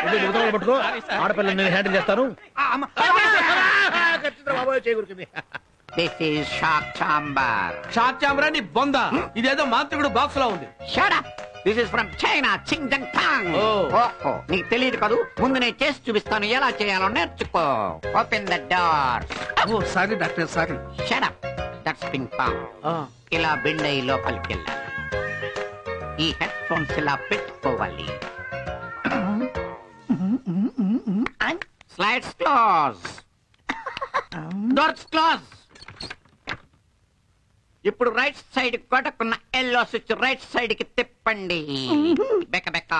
ఇది ఉత్తరాలు పట్టుకో ఆడపిల్లని నేను హ్యాండిల్ చేస్తాను ఖచ్చితంగా బాబోయ్ చేయకూరుకుంది this is shock chamber shock చామరా నీ బొంద ఇదేదో మాంత్రికుడు బాక్స్ లో ఉంది shut up this is from China Ching Tang ఓ. ఓహో నీకు తెలియదు కదూ ముందు నేను చేసి చూపిస్తాను ఎలా చేయాలో నేర్చుకో ఓపెన్ ద డోర్ ఓ sorry doctor sorry shut up that's ping pong ఇలా బెండ్ అయ్యి లోపలికి వెళ్ళాలి ఈ హెడ్ ఫోన్స్ ఇలా పెట్టుకోవాలి స్లైడ్స్ క్లోజ్ డోర్స్ క్లోజ్ ఇప్పుడు రైట్ సైడ్ కొట్టకున్న ఎల్లో స్విచ్ రైట్ సైడ్ కి తిప్పండి బెక్క బెక్క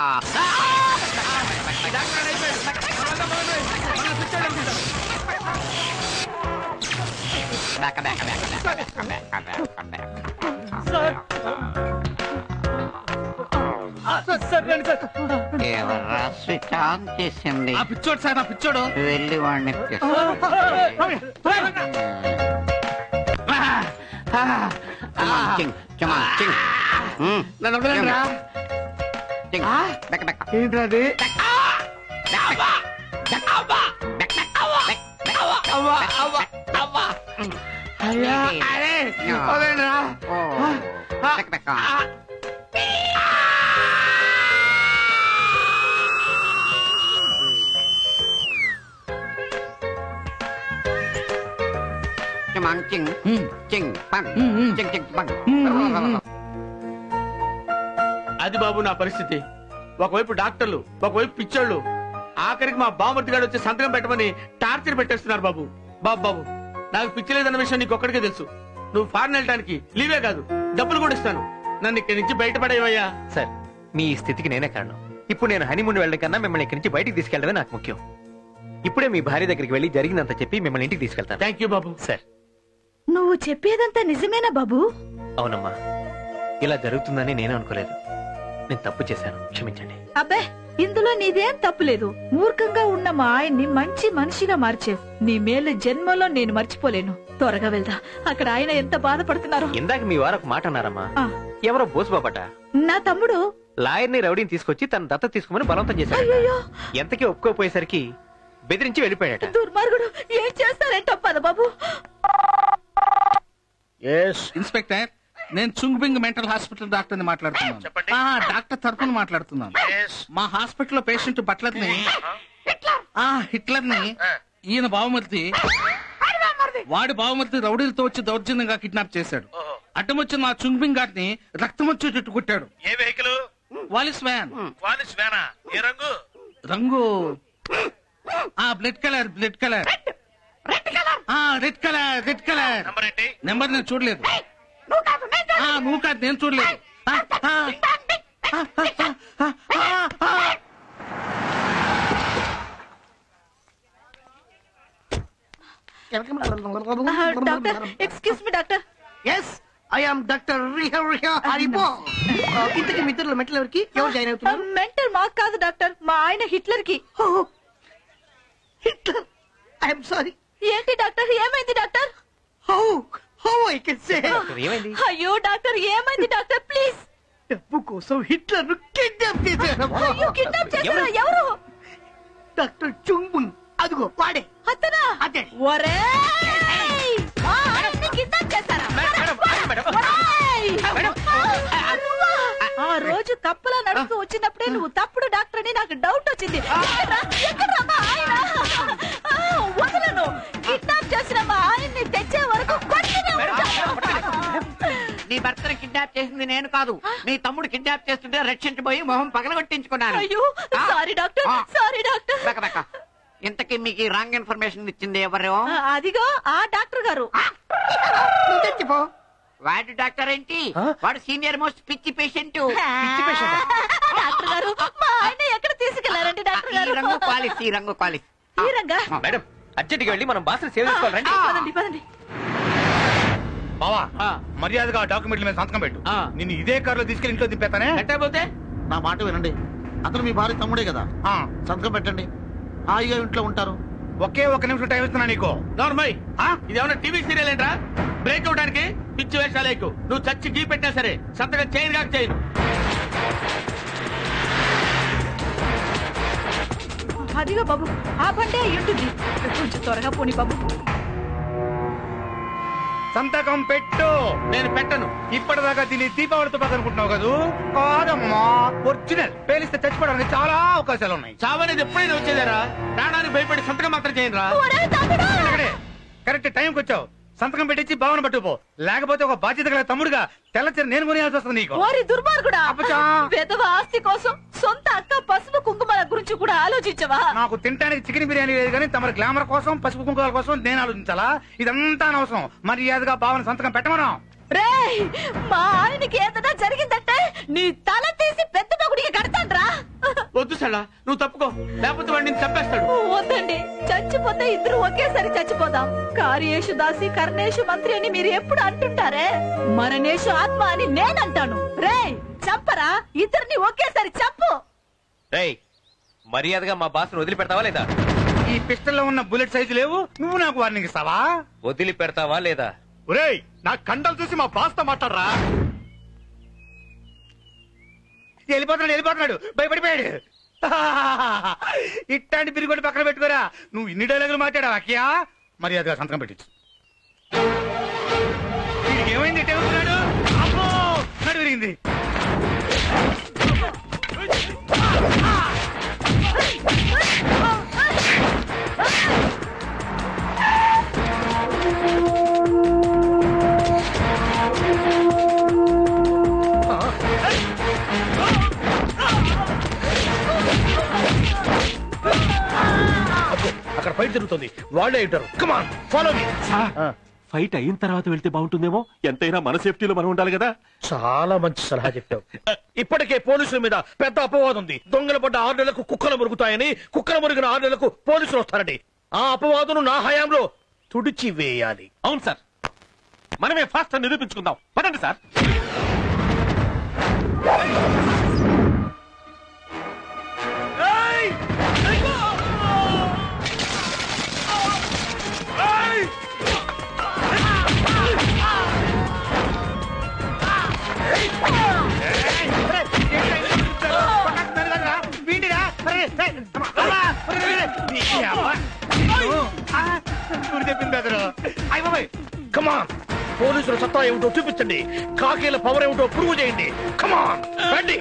బెక్క బెక్క బెక్క బెక్క బెక్క బెక్క ఎవర్రా స్విచ్ ఆన్ చేసింది ఆ పిచ్చోడు సార్ ఆ పిచ్చోడు వెళ్ళి వాడిని నన్ను వదలండి రా. ఏంటది అయ్యా అరే వదలండి రా. చింగ్ చింగ్ పంగ్ చింగ్ చింగ్ పంగ్ అది బాబు నా పరిస్థితి ఒకవైపు డాక్టర్లు ఒకవైపు పిచ్చోళ్ళు ఆఖరికి మా బామర్తి గారు వచ్చి సంతకం పెట్టమని టార్చర్ పెట్టేస్తున్నారు బాబు బాబు బాబు నాకు పిచ్చి లేదన్న విషయం నీకు ఒక్కడికే తెలుసు నువ్వు ఫారెన్ వెళ్ళడానికి లీవే కాదు డబ్బులు కూడా ఇస్తాను నన్ను ఇక్కడి నుంచి బయటపడేవయ్యా సార్ మీ ఈ స్థితికి నేనే కారణం ఇప్పుడు నేను హనీమూన్ వెళ్ళడం కన్నా మిమ్మల్ని ఇక్కడి నుంచి బయటికి తీసుకెళ్ళడమే నాకు ముఖ్యం ఇప్పుడే మీ భార్య దగ్గరికి వెళ్ళి జరిగిందంత చెప్పి మిమ్మల్ని ఇంటికి తీసుకెళ్తాను థ్యాంక్ యూ బాబు సార్ నువ్వు చెప్పేదంతా నిజమేనా బాబు అవునమ్మా ఇలా జరుగుతుందని నేను అనుకోలేదు నేను తప్పు చేశాను క్షమించండి అబ్బే ఇందులో నీదేం తప్పులేదు మూర్ఖంగా ఉన్న మా ఆయన్ని మంచి మనిషిగా మార్చావు నీ మేలు జన్మలో నేను మర్చిపోలేను త్వరగా వెళ్దా అక్కడ ఆయన ఎంత బాధపడుతున్నారో ఇందాక మీ వారు ఒక మాట అన్నారమ్మా ఆ, ఎవరో బోసుబాబట నా తమ్ముడు లాయర్ని రౌడీని తీసుకొచ్చి తన దత్త తీసుకోమని బలవంతం చేశాడు అయ్యో ఎంతకీ ఒప్పుకోపోయేసరికి బెదిరించి వెళ్ళిపోయాడట దుర్మార్గుడు ఏం చేస్తారంట పద బాబు ఎస్ ఇన్స్పెక్టర్ నేను చుంగ్బింగ్ మెంటల్ హాస్పిటల్ డాక్టర్ ని మాట్లాడుతున్నాను చెప్పండి. ఆ, డాక్టర్ తరఫున మాట్లాడుతున్నాను మా హాస్పిటల్లో పేషెంట్ బట్లర్ని ఆ హిట్లర్ ని ఈయన బావమర్తి వాడి బావమర్తి రౌడీలతో వచ్చి దౌర్జన్యంగా కిడ్నాప్ చేశాడు అడ్డం వచ్చిన మా చుంగ్బింగ్ గారిని రక్తం వచ్చేటట్టు కొట్టాడు ఏ వెహికల్ వాలిస్ వ్యాన్ వాలిస్ వేనా ఏ రంగు రంగు ఆ బ్లడ్ కలర్ బ్లడ్ కలర్ ఆ red colour red colour number ఏంటి నెంబర్ నేను చూడలేదు ఆ, నువ్వు కాదు నేను చూడలేదు ఆ, ఆ. ఆ, ఆ, ఆ, ఆ, ఆ. ఆ, doctor excuse me doctor yes I am doctor రిహా రిహా హరిబో ఇంతకి మిత్రుల మెట్ల ఎవరికి ఎవరు జాయిన్ అవుతున్నారు మెంటల్ మాకు కాదు డాక్టర్ మా ఆయన హిట్లర్ కి హిట్లర్ ఐఎమ్ సారీ ఏంటి డాక్టర్ ఏమైంది doctor how how I can say ఏమైంది అయ్యో డాక్టర్ ఏమైంది డాక్టర్ ప్లీజ్ డబ్బు కోసం హిట్లర్ కిడ్నాప్ చేశారు అయ్యో కిడ్నాప్ చేశారా ఎవరు డాక్టర్ చుంగుంగ్ అదిగో వాడే అతనా అదే ఒరేయ్! మా ఆయన్ని కిడ్నాప్ చేశారా? ఒరేయ్! నువ్వా? ఆ రోజు కప్పలా నడుస్తూ వచ్చినప్పుడే నువ్వు తప్పుడు డాక్టర్ అని నాకు డౌట్ వచ్చింది ఎక్కడ్రా? ఎక్కడ్రా మా ఆయన? ఆ, వదలను కిడ్నాప్ చేసిన మా ఆయన్ని తెచ్చే వరకు కొట్టినే ఉంటాను. నీ భర్తను కిడ్నాప్ చేసింది నేను కాదు నీ తమ్ముడు కిడ్నాప్ చేస్తుంటే రక్షించబోయి మొహం పగలగొట్టించుకున్నాను అయ్యో ఆ? సారీ డాక్టర్ ఆ. సారీ డాక్టర్ బెక బెక. ఇంతకీ మీకు రాంగ్ ఇన్ఫర్మేషన్ ఇచ్చింది ఎవరు ఆ, అదిగో ఆ డాక్టర్ గారు నువ్వు తెచ్చిపో వాడు డాక్టర్ ఏంటి వాడు సీనియర్ మోస్ట్ పిచ్చి పేషెంట్ డాక్టర్ గారు మా ఆయన ఎక్కడ తీసుకెళ్లారండి డాక్టర్ ఈ గారు రంగు పాలిస్ ఈ రంగు పాలిస్ ఈ రంగా మేడం అర్జెంట్గా వెళ్ళి మనం బాస్ని సేవ్ చేసుకోవాలండి పదండి పదండి బావా ఆ. మర్యాదగా డాక్యుమెంట్ల మీద సంతకం పెట్టు ఆ. నిన్ను ఇదే కారులో తీసుకెళ్ళి ఇంట్లో దింపేతానే ఎట్టయిపోతే నా మాట వినండి అతను మీ భార్య తమ్ముడే కదా ఆ. సంతకం పెట్టండి హాయిగా ఇంట్లో ఉంటారు ఒకే ఒక నిమిషం టైం ఇస్తున్నా నీకు నార్మల్ ఇది ఏమన్నా టీవీ సీరియల్ ఏంట్రా బ్రేక్ అవడానికి పిచ్చి వేషాలేకు నువ్వు చచ్చి గీ పెట్టినా సరే సంతకం చేయను కాక చేయను అదిగో బాబు ఆ బండే అయి ఉంటుంది కొంచెం త్వరగా పోని బాబు సంతకం పెట్టు నేను పెట్టను ఇప్పటిదాకా దీన్ని దీపావళితో పాటు అనుకుంటున్నావు కదూ కాదమ్మా ఒరిజినల్ పేలిస్తే చచ్చిపోవడానికి చాలా అవకాశాలు ఉన్నాయి చావనేది ఎప్పుడైనా వచ్చేదేరా ప్రాణానికి భయపడి సంతకం మాత్రం చేయనురా ఒరే తమ్ముడు! ఇక్కడే కరెక్ట్ టైంకి వచ్చావు సంతకం పెట్టించి భావన పట్టుకుపో లేకపోతే ఒక బాధ్యత గల తమ్ముడుగా తెల్లచీర నేను కొనియాల్సి వస్తుంది నీకు ఓరి దుర్మార్గుడా అబ్బచ్చా. పెదవ ఆస్తి కోసం సొంత అక్క పసుపు కుంకుమల గురించి కూడా ఆలోచించవా నాకు తినడానికి చికెన్ బిర్యానీ లేదు కానీ తమ గ్లామర్ కోసం పసుపు కుంకుమాల కోసం నేను ఆలోచించాలా ఇదంతా అనవసరం మర్యాదగా భావన సంతకం పెట్టమను రేయ్ మా ఆయనకి ఏదైనా జరిగిందంటే నీ తల తీసి పెద్ద మగుడికి కడతాన్రా వద్దు సళ్ళా నువ్వు తప్పుకో లేకపోతే వాడిని నిన్ను చంపేస్తాడు వద్దండి చచ్చిపోతే ఇద్దరు ఒకేసారి చచ్చిపోదాం కార్యేషు దాసి కర్ణేషు మంత్రి అని మీరు ఎప్పుడు అంటుంటారే మరణేషు ఆత్మ అని నేనంటాను రేయ్ చంపరా ఇద్దరిని ఒకేసారి చంపు రేయ్ మర్యాదగా మా బాస్ను వదిలిపెడతావా లేదా ఈ పిస్టల్లో ఉన్న బుల్లెట్ సైజు లేవు నువ్వు నాకు వార్నింగ్ ఇస్తావా వదిలిపెడతావా లేదా ఒరేయ్ నా కండలు చూసి మా బాస్తో మాట్లాడరా వెళ్ళిపోతున్నాడు వెళ్ళిపోతున్నాడు భయపడిపోయాడు ఇట్లాంటి పిరిగొడ్డు పక్కన పెట్టుకోరా నువ్వు ఇన్ని డైలాగులు మాట్లాడావు అక్కయా మర్యాదగా సంతకం పెట్టించు వీడికి ఏమైంది ఇట్టే ఉంటున్నాడు అమ్మో నడు విరిగింది అక్కడ ఫైట్ జరుగుతుంది వాళ్ళే ఉంటారు కమాన్ ఫాలో మీ ఫైట్ అయిన తర్వాత వెళ్తే బాగుంటుందేమో ఎంతైనా మన సేఫ్టీలో మనం ఉండాలి కదా చాలా మంచి సలహా చెప్పావు ఇప్పటికే పోలీసుల మీద పెద్ద అపవాదం ఉంది దొంగల పడ్డ ఆరు నెలలకు కుక్కలు మురుగుతాయని కుక్కలు మురిగిన ఆరు నెలలకు పోలీసులు వస్తారండి ఆ అపవాదును నా హయాంలో తుడిచి వేయాలి అవును సార్ మనమే ఫాస్ట్ అని నిరూపించుకుందాం పదండి సార్ వీడిరా చెప్పింది బెదరు అయ్య బాబాయ్ కమాన్ పోలీసుల సత్తా ఏమిటో చూపించండి కాకీల పవర్ ఏమిటో ప్రూవ్ చేయండి కమాన్ రండి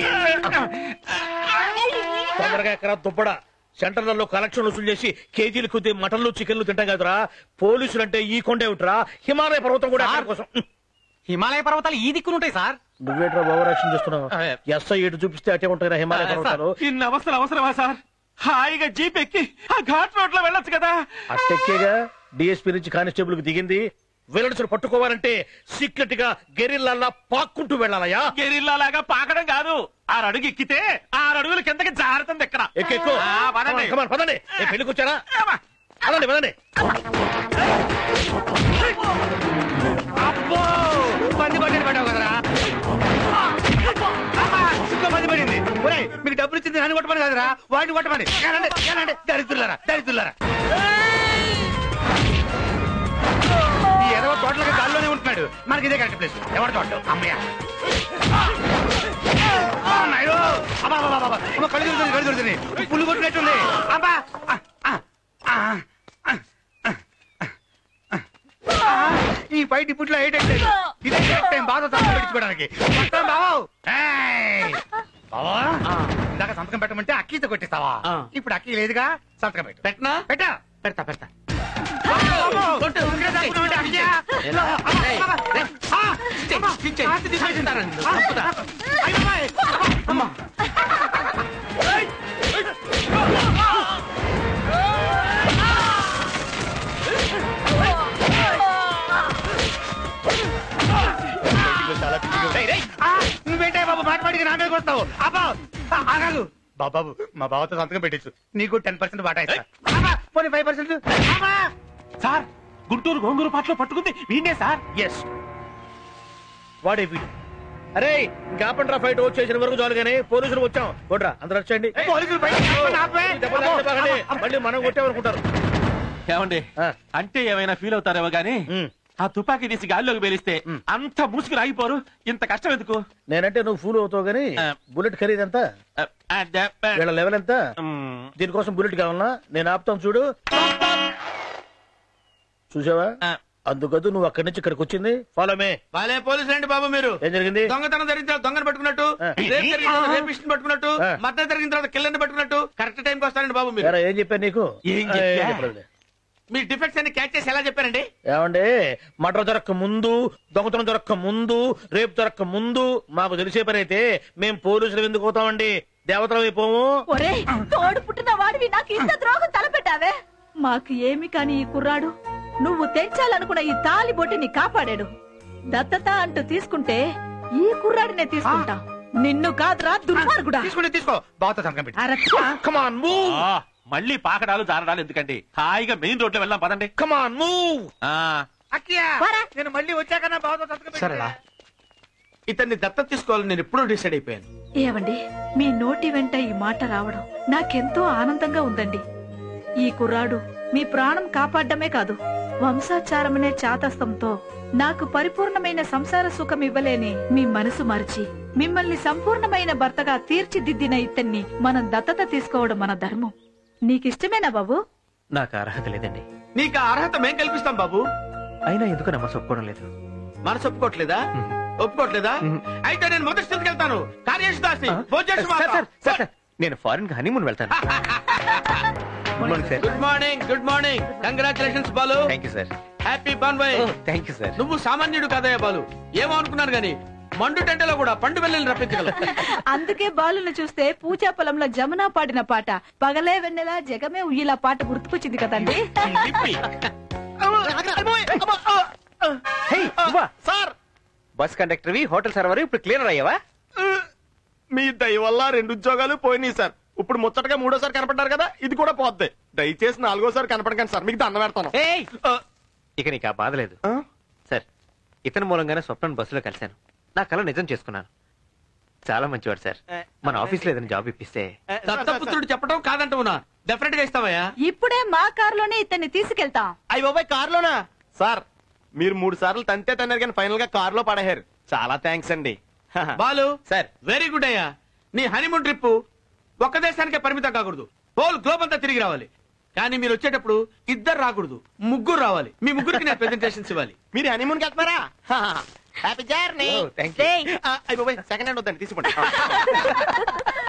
తొందరగా ఎక్కడ దుబ్బడా సెంటర్లలో కలెక్షన్ వసూలు చేసి కేజీలు కొద్ది మటన్లు చికెన్లు తింటాం కదరా పోలీసులు అంటే ఈ కొండ ఏమిట్రా హిమాలయ పర్వతం కూడా ఎక్కడి కోసం హిమాలయ పర్వతాలు ఈ దిక్కునుంటాయి సార్ నువ్వేట్రా ఓవర్ యాక్షన్ చేస్తున్నావు ఎస్ఐ ఎటు చూపిస్తే అటే ఉంటాయి హిమాలయ పర్వతాలు ఇన్ని అవసరం అవసరమా సార్ హాయిగా జీప్ ఎక్కి ఆ ఘాట్ రోడ్ లో వెళ్ళొచ్చు కదా అట్టెక్కేగా డిఎస్పీ నుంచి కానిస్టేబుల్ కి దిగింది విలన్స్ను పట్టుకోవాలంటే సీక్రెట్ గా గెరిల్లా పాక్కుంటూ వెళ్ళాలయా గెరిల్లా లాగా పాకడం కాదు ఆరు అడుగు ఎక్కితే ఆరు అడుగులు కిందకి జారుతుంది ఎక్కడ ఎక్కెక్కు ఆ, పదండి. Come on, come on, పదండి ఏ పెళ్లికి వచ్చారా పదండి పదండి అబ్బో పంది పట్టేది పడ్డావు కదరా అమ్మా, ఇంకో పంది పడింది ఒరేయ్ మీకు డబ్బులు ఇచ్చింది నన్ను కొట్టమని కదరా వాడిని కొట్టమని ఏనండి, ఏనండి, దరిద్రులారా దరిద్రులారా ఈ ఎదవ తోటలకి గాల్లోనే ఉంటున్నాడు మనకి ఇదే కరెక్ట్ ప్లేస్ ఎవరి తోట అమ్మయ్య ఆ, నాయుడు. అబ్బా, అబ్బా, అబ్బా, అబ్బా. అమ్మ, కళ్ళు తిరుగుతుంది కళ్ళు తిరుగుతుంది పుల్లు కొట్టినట్టుంది అబ్బా ఆ, ఆ, ఆ, ఆ, ఆ. ఈ ఫైట్ ఇప్పట్లో ఏంటంటే ఇదే కరెక్ట్ టైం బాగా సంతకం పెట్టించుకోవడానికి వస్తాం బావు ఏయ్! బావా ఇందాక సంతకం పెట్టమంటే అక్కీతో కొట్టిస్తావా ఆ. ఇప్పుడు అక్కీ లేదుగా సంతకం పెట్టు పెట్టనా పెట్టా పెడతా పెడతా కొట్టు, ఇక్కడ దాక్కున్నావంటే అక్కయ్య. ఎలా? అబ్బా, ఏయ్, అబ్బా, ఏయ్. ఆ, ఇచ్చేయ్, ఇచ్చేయ్. ఆస్తి తీసుకొచ్చింటారా నిన్ను? ఆ, తప్పుదా? అయ్య బాబాయ్. అమ్మా ఆ, నువ్వేంటే బాబు మాట మాటికి నా మీద కొడతావు అబ్బా ఆ, ఆగాగు బాబాబు మా బావతో సంతకం పెట్టచ్చు నీకు టెన్ పర్సెంట్ బాటా ఇస్తా అబ్బా, పోనీ ఫైవ్ పర్సెంట్ సార్ గుంటూరు గోంగూరు పాటలో పట్టుకుంది వీణే సార్ ఎస్ వాడే వీడు అరే ఇంకాపండ్రా ఫైట్ వచ్చేసిన వరకు చాలు కానీ పోలీసులు వచ్చాం కొట్రా అందరూ వచ్చేయండి పోలీసులు బయట ఆపే. ఈ దెబ్బలు లేకపోతే బాగండి. మళ్ళీ మనం కొట్టామనుకుంటారు ఏమండి ఆ. అంటే ఏమైనా ఫీల్ అవుతారేమో గానీ ఉమ్. ఆ తుపాకీ తీసి గాల్లోకి పేలిస్తే అంత మూసుకుని ఆగిపోరు ఇంత కష్టం ఎందుకు నేనంటే నువ్వు ఫూల్ అవుతావు గానీ ఆ. బుల్లెట్ ఖరీదు ఎంత ఆ, ఆ, ద- ఆ, వీళ్ళ లెవెల్ ఎంత మ్, దీనికోసం బుల్లెట్ కావాలనా నేను ఆపుతాను చూడు చూసావా ఆ. అందుకదు నువ్వు అక్కడి నుంచి ఇక్కడికి వచ్చింది ఫాలో మే బాలే పోలీసులు అండి బాబు మీరు ఏం జరిగింది దొంగతనం జరిగిన తర్వాత దొంగను పట్టుకున్నట్టు ఆ. రేపు జరిగిన తర్వాత రేపిస్ట్ని పట్టుకున్నట్టు ఆ. మద్దతు జరిగిన తర్వాత కిల్లర్ని పట్టుకున్నట్టు కరెక్ట్ టైంకి వస్తారండి బాబు మీరు ఏరా, ఏం చెప్పాను నీకు ఏం ఆ, చెప్పా? చెప్పలేదులే. మీ డిఫెక్ట్స్ అన్ని క్యాచ్ చేసి ఎలా చెప్పారండి ఏమండి మటర్ దొరక్క ముందు దొంగతనం దొరక్క ముందు రేపు దొరక్క ముందు మాకు తెలిసే పని అయితే మేం పోలీసులు ఎందుకు పోతామండి దేవతలు అయిపోము ఒరే తోడు పుట్టిన వాడివి నాకు ఇంత ద్రోహం తలపెట్టావే మాకు ఏమి కాని ఈ కుర్రాడు నువ్వు తెంచాలనుకున్న ఈ తాలి బొట్టిని కాపాడాడు దత్తత అంటూ తీసుకుంటే ఈ కుర్రాడినే తీసుకుంటా నిన్ను కాదురా దుర్మార్గుడా తీసుకుంటే తీసుకో బావతో సంతకం పెట్టి అరచ్చ. కమాన్ మూవ్ ఆ, మళ్ళీ పాకడాలు జారడాలు ఎందుకండి హాయిగా మెయిన్ రోడ్ లో వెళ్దాం పదండి కమాన్ మూవ్ ఆ, అక్కయ్య పోరా. నేను మళ్ళీ వచ్చాక నా బావతో సంతకం పెట్టి సరేనా ఇతన్ని దత్తత తీసుకోవాలని నేను ఎప్పుడూ డిసైడ్ అయిపోయాను ఏవండి మీ నోటి వెంట ఈ మాట రావడం నాకెంతో ఆనందంగా ఉందండి ఈ కుర్రాడు మీ ప్రాణం కాపాడమే కాదు వంశాచారమనే చాతస్థంతో నాకు పరిపూర్ణమైన సంసార సుఖం ఇవ్వలేని మీ మనసు మరిచి మిమ్మల్ని సంపూర్ణమైన భర్తగా తీర్చిదిద్దిన ఇతన్ని మనం దత్తత తీసుకోవడం మన ధర్మం నీకిష్టమేనా బాబు నాకు అర్హత లేదండి నీకు ఆ అర్హత మేం కల్పిస్తాం బాబు అయినా ఎందుకు నమ్మసం ఒప్పుకోవడం లేదు మనసు ఒప్పుకోవట్లేదా మ్మ్. ఒప్పుకోవట్లేదా మ్మ్. అయితే నేను మొదటి స్థితికి వెళ్తాను కార్యేష్ దాసి భోజేష్ సార్, సార్, సార్, సార్, నేను ఫారిన్ కి హనీమూన్ వెళ్తాను good morning sir good morning good morning congratulations Balu thank you sir happy బర్న్ బై థ్యాంక్ యూ సార్ నువ్వు సామాన్యుడు కాదయ్యా బాలు ఏమో అనుకున్నాను గాని మండు టెంటలో కూడా పండు వెళ్ళని రప్పించగలవు అందుకే బాలుని చూస్తే పూజా పొలంలో జమున పాడిన పాట పగలే వెన్నెలా జగమే ఉయ్యిలా పాట గుర్తుకొచ్చింది కదండి లిప్పి. హే నువ్వా సార్ బస్ కండక్టర్వి హోటల్ సర్వర్ ఇప్పుడు క్లియర్ అయ్యావా మీ దయ వల్ల రెండు ఉద్యోగాలు పోయినాయి సార్ ఇప్పుడు ముచ్చటగా మూడోసారి కనపడ్డారు కదా ఇది కూడా పోద్ది దయచేసి నాలుగోసారి కనపడకండి సార్ మీకు దండం పెడతాను ఏయ్! ఆ, ఇక నీకు ఆ బాధ లేదు ఆ? సార్ ఇతని మూలంగానే స్వప్నం బస్సులో కలిశాను నా కళ నిజం చేసుకున్నాను చాలా మంచివాడు సార్ మన ఆఫీస్ లో ఏదైనా జాబ్ ఇప్పిస్తే దత్తపుత్రుడు చెప్పడం కాదంటున్నా డెఫినెట్ గా ఇస్తావయ్యా ఇప్పుడే మా కారులోనే ఇతన్ని తీసుకెళ్తాం అయ్య బాబాయ్ కార్లోనా సార్ మీరు మూడు సార్లు తంతే తన్నారు కానీ ఫైనల్ గా కార్లో పడేశారు చాలా థ్యాంక్స్ అండి బాలు సార్ వెరీ గుడ్ అయ్యా నీ హనీమూన్ ట్రిప్ ఒక్క దేశానికే పరిమితం కాకూడదు హోల్ గ్లోబ్ అంతా తిరిగి రావాలి కానీ మీరు వచ్చేటప్పుడు ఇద్దరు రాకూడదు ముగ్గురు రావాలి మీ ముగ్గురికి నేను ప్రెజెంటేషన్స్ ఇవ్వాలి మీరు హనీమూన్కి వెళ్తున్నారా happy journey Oh, thank you. అయ్య బాబాయ్ సెకండ్ హ్యాండ్ వద్దండి తీసుకోండి